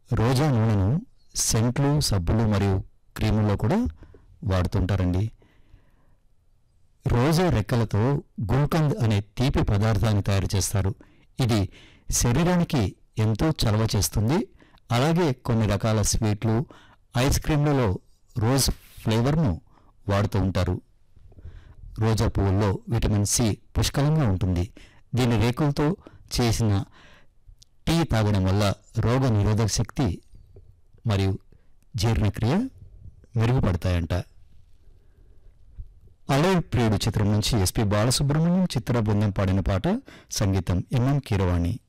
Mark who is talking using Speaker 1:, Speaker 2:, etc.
Speaker 1: రోజా నూనెను సెంట్లు సబ్బులు మరియు క్రీముల్లో కూడా వాడుతుంటారండి రోజా రెక్కలతో గుల్కంద్ అనే తీపి పదార్థాన్ని తయారు చేస్తారు ఇది శరీరానికి ఎంతో చలవ చేస్తుంది అలాగే కొన్ని రకాల స్వీట్లు ఐస్ క్రీంలలో రోజ్ ఫ్లేవర్ను వాడుతూ ఉంటారు రోజా పువ్వుల్లో విటమిన్ సి పుష్కలంగా ఉంటుంది దీని రేకులతో చేసిన టీ తాగడం వల్ల రోగ నిరోధక శక్తి మరియు జీర్ణక్రియ మెరుగుపడతాయంట అలయ ప్రియుడు చిత్రం నుంచి ఎస్పి బాలసుబ్రహ్మణ్యం చిత్ర బృందం పాడిన పాట సంగీతం ఎంఎం కీరవాణి